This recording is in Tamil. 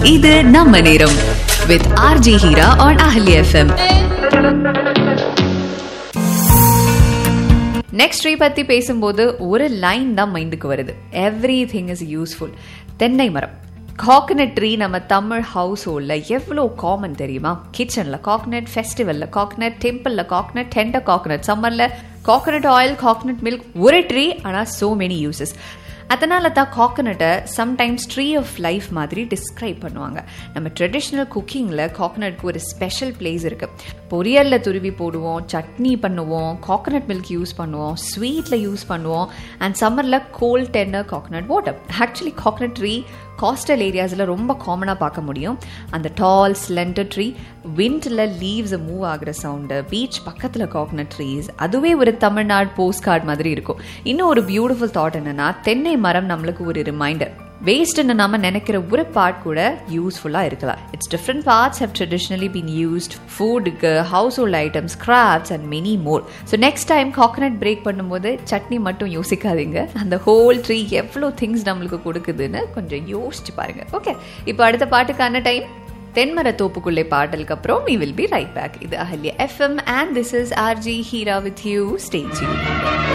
இது நம்ம நேரம் with RJ Heera on Ahali FM next tree பத்தி பேசும்போது ஒரு லைன் தான் மைண்டுக்கு வருது எவ்ரி திங் இஸ் யூஸ்ஃபுல் தென்னை மரம் காக்கனட் ட்ரீ நம்ம தமிழ் ஹவுஸ் ஹோல்டில் எவ்வளோ காமன் தெரியுமா கிச்சனில் காக்னட் ஃபெஸ்டிவலில் காக்னட் டெம்பிளில் காக்னட் டெண்டர் காக்னட் சம்மரில் காக்கனட் ஆயில் காக்னட் மில்க் ஒரு ட்ரீ ஆனால் சோ மெனி யூசஸ் அதனால தான் காக்கனட்டை சம்டைம்ஸ் ட்ரீ ஆஃப் லைஃப் மாதிரி டிஸ்கிரைப் பண்ணுவாங்க நம்ம ட்ரெடிஷ்னல் குக்கிங்கில் காக்கனட்க்கு ஒரு ஸ்பெஷல் பிளேஸ் இருக்கு பொரியலில் துருவி போடுவோம் சட்னி பண்ணுவோம் காக்கனட் மில்க் யூஸ் பண்ணுவோம் ஸ்வீட்டில் யூஸ் பண்ணுவோம் அண்ட் சம்மரில் cold tender coconut water actually coconut tree coastal ஏரியாஸில் ரொம்ப காமனாக பார்க்க முடியும் அந்த டால் ஸ்லெண்டர் ட்ரீ விண்டில் லீவ்ஸ் மூவ் ஆகிற சவுண்டு பீச் பக்கத்தில் காக்னட் ட்ரீஸ் அதுவே ஒரு தமிழ்நாடு போஸ்ட் கார்டு மாதிரி இருக்கும் இன்னும் ஒரு பியூட்டிஃபுல் தாட் என்னன்னா தென்னை மரம் நம்மளுக்கு ஒரு ரிமைண்டர் வேஸ்ட்னு நம்ம நினைக்கிற ஒரு பார்ட் கூட யூஸ்ஃபுல்லாக இருக்கலாம் it's different parts how traditionally been used ஃபுட்டுக்கு household items crafts and many more so next time coconut break பண்ணும்போது சட்னி மட்டும் யோசிக்காதீங்க அந்த ஹோல் ட்ரீ எவ்வளோ திங்ஸ் நம்மளுக்கு கொடுக்குதுன்னு கொஞ்சம் யோசிச்சு பாருங்க ஓகே இப்போ அடுத்த பாட்டுக்கான டைம் தென்மர தோப்புக்குள்ளே பாடலுக்கு அப்புறம் we will be right back இது Ahalya FM and this is RJ Heera with you stage